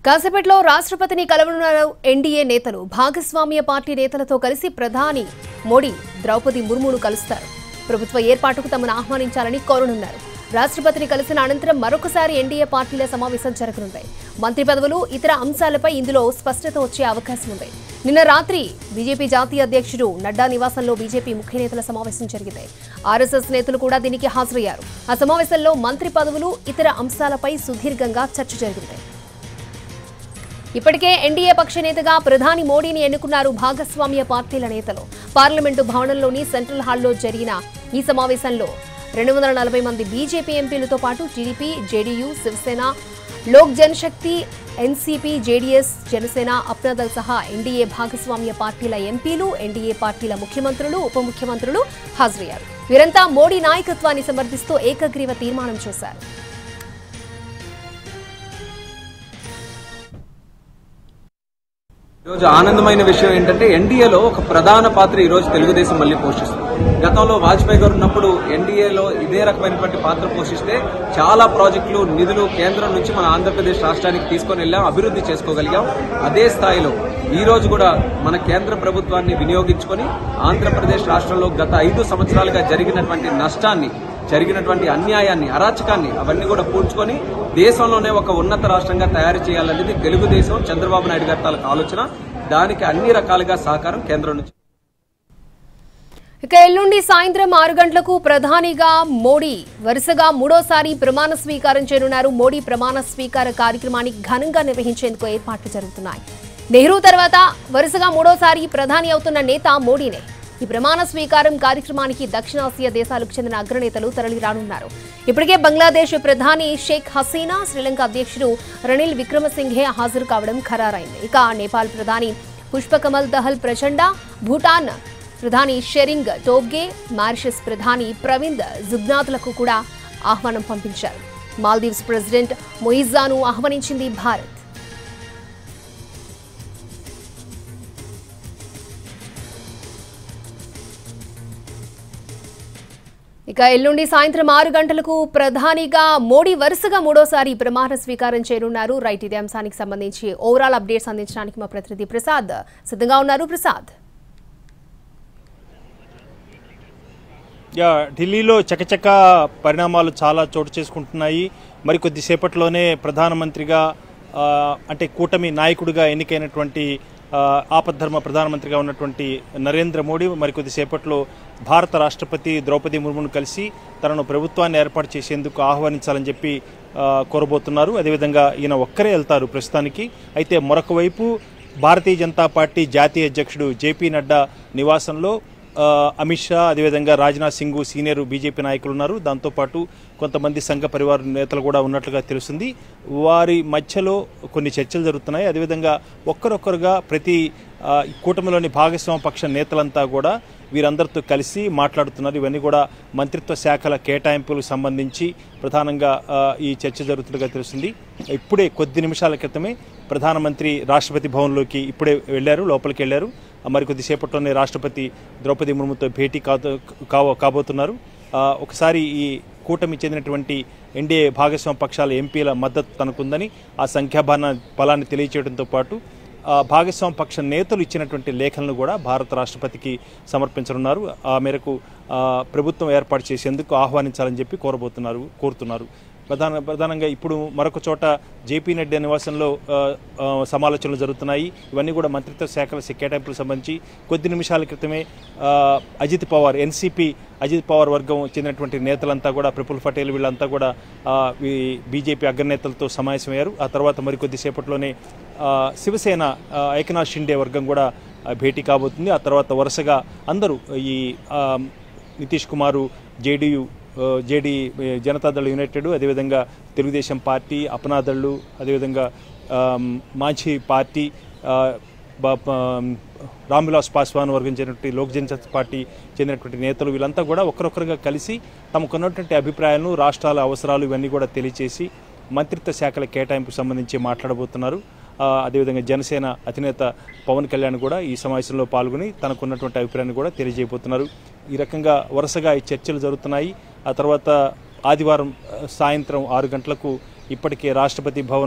కాసేపట్లో రాష్ట్రపతిని కలవనున్నారు ఎన్డీఏ నేతలు భాగస్వామ్య పార్టీ నేతలతో కలిసి ప్రధాని మోడీ ద్రౌపది ముర్మును కలుస్తారు ప్రభుత్వ ఏర్పాటుకు తమను ఆహ్వానించాలని కోరనున్నారు రాష్ట్రపతిని కలిసిన అనంతరం మరొకసారి ఎన్డీఏ పార్టీల సమావేశం జరగనుంది మంత్రి పదవులు ఇతర అంశాలపై ఇందులో స్పష్టత వచ్చే అవకాశం ఉంది నిన్న రాత్రి బీజేపీ జాతీయ అధ్యక్షుడు నడ్డా నివాసంలో బీజేపీ ముఖ్య నేతల సమావేశం జరిగింది ఆర్ఎస్ఎస్ నేతలు కూడా దీనికి హాజరయ్యారు ఆ సమావేశంలో మంత్రి పదవులు ఇతర అంశాలపై సుదీర్ఘంగా చర్చ జరిగింది ఇప్పటికే ఎన్డీఏ పక్ష నేతగా ప్రధాని మోడీని ఎన్నుకున్నారు భాగస్వామ్య పార్టీల నేతలు పార్లమెంటు భవనంలోని సెంట్రల్ హాల్లో జరిగిన ఈ సమావేశంలో రెండు వందల నలభై మంది బీజేపీ ఎంపీలతో పాటు TDP JDU Shiv Sena Lok Janshakti NCP JDS Janasena Apna Dal సహా ఎన్డీఏ భాగస్వామ్య పార్టీల ఎంపీలు ఎన్డీఏ పార్టీల ముఖ్యమంత్రులు ఉప ముఖ్యమంత్రులు హాజరయ్యారు వీరంతా మోడీ నాయకత్వాన్ని సమర్థిస్తూ ఏకగ్రీవ తీర్మానం చేశారు ఈరోజు ఆనందమైన విషయం ఏంటంటే ఎన్డీఏలో ఒక ప్రధాన పాత్ర ఈ రోజు తెలుగుదేశం మళ్ళీ పోషిస్తుంది గతంలో వాజ్పేయి గారు ఉన్నప్పుడు ఎన్డీఏలో ఇదే రకమైనటువంటి పాత్ర పోషిస్తే చాలా ప్రాజెక్టులు నిధులు కేంద్రం నుంచి మన ఆంధ్రప్రదేశ్ రాష్ట్రానికి తీసుకొని వెళ్ళాం అభివృద్ధి చేసుకోగలిగాం అదే స్థాయిలో ఈ రోజు కూడా మన కేంద్ర ప్రభుత్వాన్ని వినియోగించుకొని ఆంధ్రప్రదేశ్ రాష్ట్రంలో గత ఐదు సంవత్సరాలుగా జరిగినటువంటి నష్టాన్ని జరిగినటువంటి అన్యాయాన్ని అరాచకాన్ని అవన్నీ కూడా పూడ్చుకొని దేశంలోనే ఒక ఉన్నత రాష్ట్రంగా తయారు చేయాలనేది తెలుగుదేశం చంద్రబాబు నాయుడు గారి తాలూకు ఆలోచన దానికి అన్ని రకాలుగా సహకారం కేంద్రం నుంచి ఇక ఎల్లుండి సాయంత్రం ఆరు గంటలకు ప్రధానిగా మోడీ వరుసగా మూడోసారి ప్రమాణ స్వీకారం చేయనున్నారు మోడీ ప్రమాణ స్వీకార కార్యక్రమాన్ని ఘనంగా నిర్వహించేందుకు ఏర్పాట్లు జరుగుతున్నాయి నెహ్రూ తర్వాత వరుసగా మూడోసారి ప్రధాని అవుతున్న నేత మోడీనే ఈ ప్రమాణ స్వీకారం కార్యక్రమానికి దక్షిణాసియా దేశాలకు చెందిన అగ్రనేతలు తరలి రానున్నారు ఇప్పటికే బంగ్లాదేశ్ ప్రధాని షేక్ హసీనా శ్రీలంక అధ్యక్షుడు రనిల్ విక్రమసింఘే హాజరు కావడం ఖరారైంది ఇక నేపాల్ ప్రధాని పుష్పకమల్ దహల్ ప్రచండ భూటాన్ ప్రధాని షెరింగ్ టోబ్గే మారిషస్ ప్రధాని ప్రవింద్ జుగ్నాథ్లకు కూడా ఆహ్వానం పంపించారు మాల్దీవ్స్ ప్రెసిడెంట్ మొయిజాను ఆహ్వానించింది భారత్ ఇక ఎల్లుండి సాయంత్రం ఆరు గంటలకు ప్రధానిగా మోడీ వరుసగా మూడోసారి ప్రమాణ స్వీకారం చేయనున్నారు రైట్ ఇదే అంశానికి సంబంధించి ఓవరాల్ అప్డేట్స్ అందించడానికి మా ప్రతినిధి ప్రసాద్ సిద్ధంగా ఉన్నారు ప్రసాద్ యా ఢిల్లీలో చకచక పరిణామాలు చాలా చోటు చేసుకుంటున్నాయి మరి కొద్దిసేపట్లోనే ప్రధానమంత్రిగా ఆ, అంటే కూటమి నాయకుడిగా ఎన్నికైనటువంటి ఆ, ఆపద్ధర్మ ప్రధానమంత్రిగా ఉన్నటువంటి నరేంద్ర మోడీ మరి కొద్దిసేపట్లో భారత రాష్ట్రపతి ద్రౌపది ముర్మును కలిసి తనను ప్రభుత్వాన్ని ఏర్పాటు చేసేందుకు ఆహ్వానించాలని చెప్పి ఆ, కోరబోతున్నారు అదేవిధంగా ఈయన ఒక్కరే వెళ్తారు ప్రస్తుతానికి అయితే మరొక వైపు భారతీయ జనతా పార్టీ జాతీయ అధ్యక్షుడు జేపీ నడ్డా నివాసంలో ఆ, అమిత్ షా అదేవిధంగా రాజ్నాథ్ సింగ్ సీనియర్ బీజేపీ నాయకులు ఉన్నారు దాంతోపాటు కొంతమంది సంఘ పరివార నేతలు కూడా ఉన్నట్లుగా తెలుస్తుంది వారి మధ్యలో కొన్ని చర్చలు జరుగుతున్నాయి అదేవిధంగా ఒక్కరొక్కరుగా ప్రతి ఆ, ఈ కూటమిలోని భాగస్వామ్య పక్ష నేతలంతా కూడా వీరందరితో కలిసి మాట్లాడుతున్నారు ఇవన్నీ కూడా మంత్రిత్వ శాఖల కేటాయింపులకు సంబంధించి ప్రధానంగా ఆ, ఈ చర్చ జరుగుతున్నట్టుగా తెలుస్తుంది ఇప్పుడే కొద్ది నిమిషాల క్రితమే ప్రధానమంత్రి రాష్ట్రపతి భవన్లోకి ఇప్పుడే వెళ్ళారు లోపలికి వెళ్ళారు మరి కొద్దిసేపట్లోనే రాష్ట్రపతి ద్రౌపది ముర్ముతో భేటీ కాతో కావ కాబోతున్నారు ఆ, ఒకసారి ఈ కూటమి చెందినటువంటి ఎన్డీఏ భాగస్వామ్య పక్షాల ఎంపీల మద్దతు తనకుందని ఆ సంఖ్యాబల బలాన్ని తెలియచేయడంతో పాటు ఆ భాగస్వామ్య పక్ష నేతలు ఇచ్చినటువంటి లేఖలను కూడా భారత రాష్ట్రపతికి సమర్పించనున్నారు ఆ మేరకు ఆ, ప్రభుత్వం ఏర్పాటు చేసేందుకు ఆహ్వానించాలని చెప్పి కోరబోతున్నారు కోరుతున్నారు ప్రధాన ప్రధానంగా ఇప్పుడు మరొక చోట జేపీ నడ్డా నివాసంలో ఆ, ఆ, సమాలోచనలు జరుగుతున్నాయి ఇవన్నీ కూడా మంత్రిత్వ శాఖల కేటాయింపులకు సంబంధించి కొద్ది నిమిషాల క్రితమే ఆ, అజిత్ పవార్ ఎన్సీపీ అజిత్ పవార్ వర్గం చెందినటువంటి నేతలంతా కూడా ప్రఫుల్ పటేల్ వీళ్ళంతా కూడా ఆ, ఈ బీజేపీ అగ్రనేతలతో సమావేశమయ్యారు ఆ తర్వాత మరికొద్దిసేపట్లోనే ఆ, శివసేన ఆ, ఏకనాథ్ షిండే వర్గం కూడా ఆ, భేటీ కాబోతుంది ఆ తర్వాత వరుసగా అందరూ ఈ ఆ, Nitish Kumar JDU JD Janata Dal united అదేవిధంగా తెలుగుదేశం పార్టీ అపనాదళ్ళు అదేవిధంగా ఆమ్, మాంఛీ పార్టీ ఆ, బ- ప- రామ్విలాస్ పాస్వాన్ వర్గం చెందినటువంటి లోక్ జనశక్తి పార్టీ చెందినటువంటి నేతలు వీళ్ళంతా కూడా ఒకరొకరుగా కలిసి తమకున్నటువంటి అభిప్రాయాలను రాష్ట్రాల అవసరాలు ఇవన్నీ కూడా తెలియచేసి మంత్రిత్వ శాఖల కేటాయింపుకు సంబంధించి మాట్లాడబోతున్నారు ఆ, అదేవిధంగా జనసేన అధినేత పవన్ కళ్యాణ్ కూడా ఈ సమావేశంలో పాల్గొని తనకున్నటువంటి అభిప్రాయాన్ని కూడా తెలియజేయబోతున్నారు ఈ రకంగా వరుసగా ఈ చర్చలు జరుగుతున్నాయి ఆ తర్వాత ఆదివారం ఆ, సాయంత్రం ఆరు గంటలకు ఇప్పటికే రాష్ట్రపతి భవన్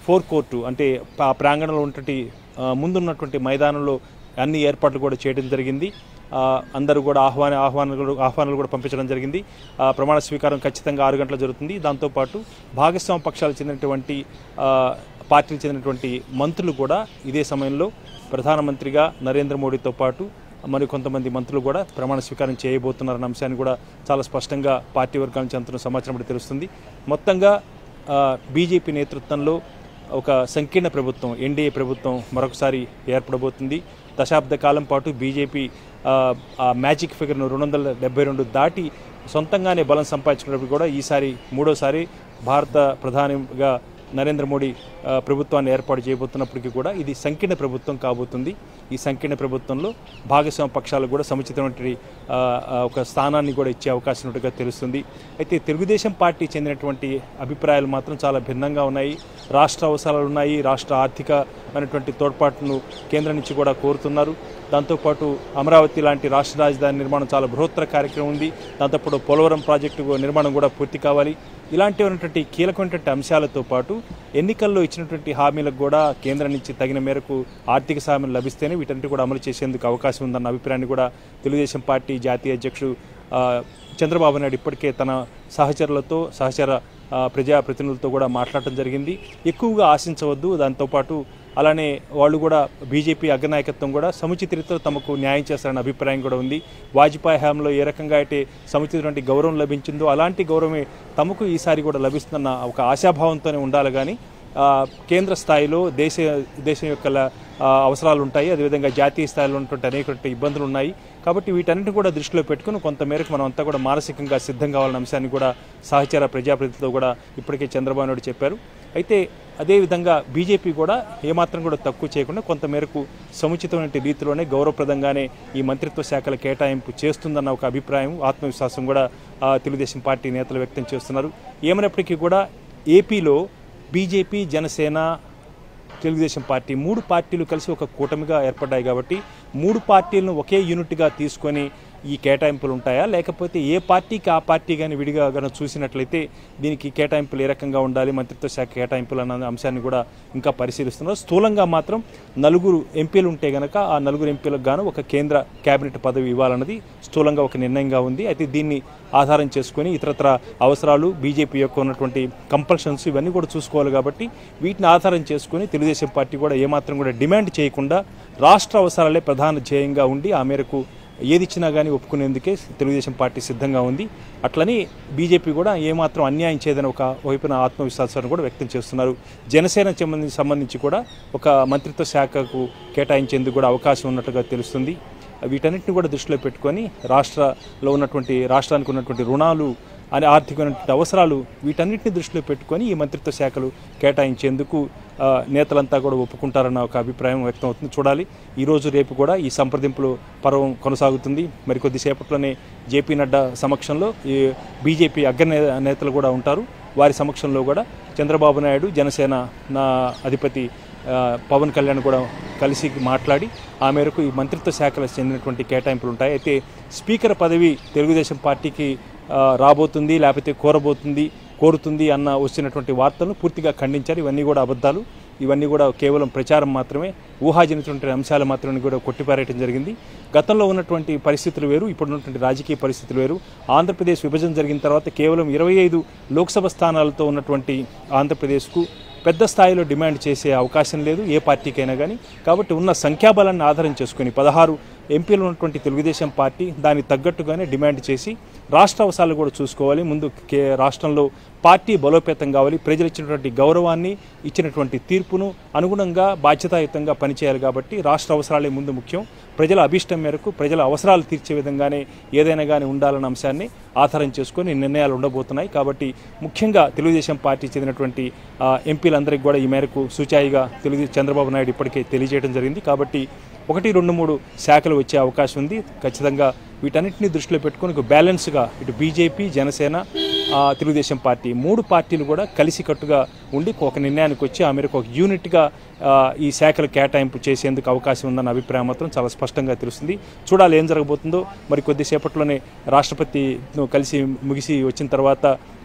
ఫోర్ కోర్టు అంటే ఆ ప్రాంగణంలో ఉన్నటువంటి ఆ, ముందున్నటువంటి మైదానంలో అన్ని ఏర్పాట్లు కూడా చేయడం జరిగింది ఆ, అందరూ కూడా ఆహ్వాన ఆహ్వానాలు కూడా ఆహ్వానాలు కూడా పంపించడం జరిగింది ఆ, ప్రమాణ స్వీకారం ఖచ్చితంగా ఆరు గంటలు జరుగుతుంది దాంతోపాటు భాగస్వామ్య పక్షాలకు చెందినటువంటి ఆ, పార్టీలకు చెందినటువంటి మంత్రులు కూడా ఇదే సమయంలో ప్రధానమంత్రిగా నరేంద్ర మోడీతో పాటు మరి కొంతమంది మంత్రులు కూడా ప్రమాణ స్వీకారం చేయబోతున్నారన్న అంశాన్ని కూడా చాలా స్పష్టంగా పార్టీ వర్గాల నుంచి అందుతున్న సమాచారం కూడా తెలుస్తుంది మొత్తంగా ఆ, బీజేపీ నేతృత్వంలో ఒక సంకీర్ణ ప్రభుత్వం ఎన్డీఏ ప్రభుత్వం మరొకసారి ఏర్పడబోతుంది దశాబ్ద కాలం పాటు బీజేపీ ఆ, ఆ మ్యాజిక్ ఫిగర్ను రెండు వందల డెబ్బై రెండు దాటి సొంతంగానే బలం సంపాదించుకున్నప్పుడు కూడా ఈసారి మూడోసారి భారత ప్రధానిగా నరేంద్ర మోడీ ఆ, ప్రభుత్వాన్ని ఏర్పాటు చేయబోతున్నప్పటికీ కూడా ఇది సంకీర్ణ ప్రభుత్వం కాబోతుంది ఈ సంకీర్ణ ప్రభుత్వంలో భాగస్వామ్య పక్షాలకు కూడా సముచితమైన ఆ, ఆ, ఒక స్థానాన్ని కూడా ఇచ్చే అవకాశం ఉన్నట్టుగా తెలుస్తుంది అయితే తెలుగుదేశం పార్టీ చెందినటువంటి అభిప్రాయాలు మాత్రం చాలా భిన్నంగా ఉన్నాయి రాష్ట్ర అవసరాలు ఉన్నాయి రాష్ట్ర ఆర్థికమైనటువంటి తోడ్పాటును కేంద్రం నుంచి కూడా కోరుతున్నారు దాంతోపాటు అమరావతి లాంటి రాష్ట్ర రాజధాని నిర్మాణం చాలా బృహత్తర కార్యక్రమం ఉంది దాంతోపాటు పోలవరం ప్రాజెక్టు నిర్మాణం కూడా పూర్తి కావాలి ఇలాంటివైనటువంటి కీలకమైనటువంటి అంశాలతో పాటు ఎన్నికల్లో ఇచ్చినటువంటి హామీలకు కూడా కేంద్రం నుంచి తగిన మేరకు ఆర్థిక సాయాలు లభిస్తేనే వీటన్నిటి కూడా అమలు చేసేందుకు అవకాశం ఉందన్న అభిప్రాయాన్ని కూడా తెలుగుదేశం పార్టీ జాతీయ అధ్యక్షుడు ఆ, చంద్రబాబు నాయుడు ఇప్పటికే తన సహచరులతో సహచర ఆ, ప్రజాప్రతినిధులతో కూడా మాట్లాడటం జరిగింది ఎక్కువగా ఆశించవద్దు దాంతోపాటు అలానే వాళ్ళు కూడా బీజేపీ అగ్రనాయకత్వం కూడా సముచిత రీతిలో తమకు న్యాయం చేస్తారన్న అభిప్రాయం కూడా ఉంది వాజ్పేయి హయాంలో ఏ రకంగా అయితే సముచితమైన గౌరవం లభించిందో అలాంటి గౌరవమే తమకు ఈసారి కూడా లభిస్తున్న ఒక ఆశాభావంతోనే ఉండాలి కానీ ఆ, కేంద్ర స్థాయిలో దేశ దేశం యొక్క ల- ఆ, అవసరాలు ఉంటాయి అదేవిధంగా జాతీయ స్థాయిలో ఉన్నటువంటి అనేక ఇబ్బందులు ఉన్నాయి కాబట్టి వీటన్నిటిని కూడా దృష్టిలో పెట్టుకుని కొంతమేరకు మనం అంతా కూడా మానసికంగా సిద్ధం కావాలన్న అంశాన్ని కూడా సహచార ప్రజాప్రతినిధులతో కూడా ఇప్పటికే చంద్రబాబు నాయుడు చెప్పారు అయితే అదేవిధంగా బీజేపీ కూడా ఏమాత్రం కూడా తక్కువ చేయకుండా కొంతమేరకు సముచితమైన రీతిలోనే గౌరవప్రదంగానే ఈ మంత్రిత్వ శాఖల కేటాయింపు చేస్తుందన్న ఒక అభిప్రాయం ఆత్మవిశ్వాసం కూడా ఆ, తెలుగుదేశం పార్టీ నేతలు వ్యక్తం చేస్తున్నారు ఏమైనప్పటికీ కూడా ఏపీలో బీజేపీ జనసేన తెలుగుదేశం పార్టీ మూడు పార్టీలు కలిసి ఒక కూటమిగా ఏర్పడ్డాయి కాబట్టి మూడు పార్టీలను ఒకే యూనిట్గా తీసుకొని ఈ కేటాయింపులు ఉంటాయా లేకపోతే ఏ పార్టీకి ఆ పార్టీ కానీ విడిగా కనుక చూసినట్లయితే దీనికి కేటాయింపులు ఏ రకంగా ఉండాలి మంత్రిత్వ శాఖ కేటాయింపులు అన్న అంశాన్ని కూడా ఇంకా పరిశీలిస్తున్నారు స్థూలంగా మాత్రం నలుగురు ఎంపీలు ఉంటే గనక ఆ నలుగురు ఎంపీలకు గాను ఒక కేంద్ర కేబినెట్ పదవి ఇవ్వాలన్నది స్థూలంగా ఒక నిర్ణయంగా ఉంది అయితే దీన్ని ఆధారం చేసుకొని ఇతరత్ర అవసరాలు బీజేపీ యొక్క ఉన్నటువంటి కంపల్షన్స్ ఇవన్నీ కూడా చూసుకోవాలి కాబట్టి వీటిని ఆధారం చేసుకొని తెలుగుదేశం పార్టీ కూడా ఏమాత్రం కూడా డిమాండ్ చేయకుండా రాష్ట్ర అవసరాలే ప్రధాన ధ్యేయంగా ఉండి ఆ మేరకు ఏది ఇచ్చినా కానీ ఒప్పుకునేందుకే తెలుగుదేశం పార్టీ సిద్ధంగా ఉంది అట్లని బీజేపీ కూడా ఏమాత్రం అన్యాయం చేయదని ఒక వైపున ఆత్మవిశ్వాసాన్ని కూడా వ్యక్తం చేస్తున్నారు జనసేన సంబంధించి సంబంధించి కూడా ఒక మంత్రిత్వ శాఖకు కేటాయించేందుకు కూడా అవకాశం ఉన్నట్టుగా తెలుస్తుంది వీటన్నిటిని కూడా దృష్టిలో పెట్టుకొని రాష్ట్రలో ఉన్నటువంటి రాష్ట్రానికి ఉన్నటువంటి రుణాలు అనే ఆర్థికమైనటువంటి అవసరాలు వీటన్నిటిని దృష్టిలో పెట్టుకొని ఈ మంత్రిత్వ శాఖలు కేటాయించేందుకు ఆ, నేతలంతా కూడా ఒప్పుకుంటారన్న ఒక అభిప్రాయం వ్యక్తం అవుతుంది చూడాలి ఈరోజు రేపు కూడా ఈ సంప్రదింపులు పర్వం కొనసాగుతుంది మరి కొద్దిసేపట్లోనే జేపీ నడ్డా సమక్షంలో ఈ బీజేపీ అగ్రనే నేతలు కూడా ఉంటారు వారి సమక్షంలో కూడా చంద్రబాబు నాయుడు జనసేన నా అధిపతి ఆ, పవన్ కళ్యాణ్ కూడా కలిసి మాట్లాడి ఆ మేరకు ఈ మంత్రిత్వ శాఖలకు చెందినటువంటి కేటాయింపులు ఉంటాయి అయితే స్పీకర్ పదవి తెలుగుదేశం పార్టీకి ఆ, రాబోతుంది లేకపోతే కోరబోతుంది కోరుతుంది అన్న వచ్చినటువంటి వార్తలను పూర్తిగా ఖండించారు ఇవన్నీ కూడా అబద్ధాలు ఇవన్నీ కూడా కేవలం ప్రచారం మాత్రమే ఊహాజనితటువంటి అంశాలు మాత్రమే కూడా కొట్టిపారేయడం జరిగింది గతంలో ఉన్నటువంటి పరిస్థితులు వేరు ఇప్పుడు ఉన్నటువంటి రాజకీయ పరిస్థితులు వేరు ఆంధ్రప్రదేశ్ విభజన జరిగిన తర్వాత కేవలం ఇరవై ఐదు లోక్సభ స్థానాలతో ఉన్నటువంటి ఆంధ్రప్రదేశ్కు పెద్ద స్థాయిలో డిమాండ్ చేసే అవకాశం లేదు ఏ పార్టీకైనా కానీ కాబట్టి ఉన్న సంఖ్యాబలాన్ని ఆధారం చేసుకుని పదహారు ఎంపీలు ఉన్నటువంటి తెలుగుదేశం పార్టీ దానికి తగ్గట్టుగానే డిమాండ్ చేసి రాష్ట్ర అవసరాలు కూడా చూసుకోవాలి ముందు కే రాష్ట్రంలో పార్టీ బలోపేతం కావాలి ప్రజలు ఇచ్చినటువంటి గౌరవాన్ని ఇచ్చినటువంటి తీర్పును అనుగుణంగా బాధ్యతాయుతంగా పనిచేయాలి కాబట్టి రాష్ట్ర అవసరాలే ముందు ముఖ్యం ప్రజల అభిష్టం మేరకు ప్రజల అవసరాలు తీర్చే విధంగానే ఏదైనా కానీ ఉండాలన్న అంశాన్ని ఆధారం చేసుకొని నిర్ణయాలు ఉండబోతున్నాయి కాబట్టి ముఖ్యంగా తెలుగుదేశం పార్టీ చెందినటువంటి ఆ, ఎంపీలందరికీ కూడా ఈ మేరకు సూచాయిగా తెలుగు చంద్రబాబు నాయుడు ఇప్పటికే తెలియజేయడం జరిగింది కాబట్టి ఒకటి రెండు మూడు శాఖలు వచ్చే అవకాశం ఉంది ఖచ్చితంగా వీటన్నిటిని దృష్టిలో పెట్టుకొని ఒక బ్యాలెన్స్గా ఇటు బీజేపీ జనసేన ఆ, తెలుగుదేశం పార్టీ మూడు పార్టీలు కూడా కలిసికట్టుగా ఉండి ఒక నిర్ణయానికి వచ్చి ఆ మేరకు ఒక యూనిట్గా ఆ, ఈ శాఖలు కేటాయింపు చేసేందుకు అవకాశం ఉందన్న అభిప్రాయం మాత్రం చాలా స్పష్టంగా తెలుస్తుంది చూడాలి ఏం జరగబోతుందో మరి కొద్దిసేపట్లోనే రాష్ట్రపతిను కలిసి ముగిసి వచ్చిన తర్వాత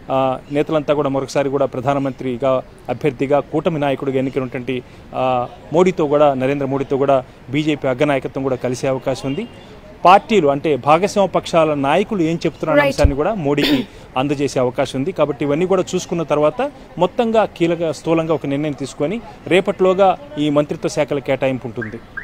ఆ, నేతలంతా కూడా మరొకసారి కూడా ప్రధానమంత్రిగా అభ్యర్థిగా కూటమి నాయకుడిగా ఎన్నికైనటువంటి ఆ, మోడీతో కూడా నరేంద్ర మోడీతో కూడా బీజేపీ అగ్రనాయకత్వం కూడా కలిసే అవకాశం ఉంది పార్టీలు అంటే భాగస్వామ్య పక్షాల నాయకులు ఏం చెప్తున్న అంశాన్ని కూడా మోడీకి అందజేసే అవకాశం ఉంది కాబట్టి ఇవన్నీ కూడా చూసుకున్న తర్వాత మొత్తంగా కీలక స్థూలంగా ఒక నిర్ణయం తీసుకొని రేపట్లోగా ఈ మంత్రిత్వ శాఖల కేటాయింపు ఉంటుంది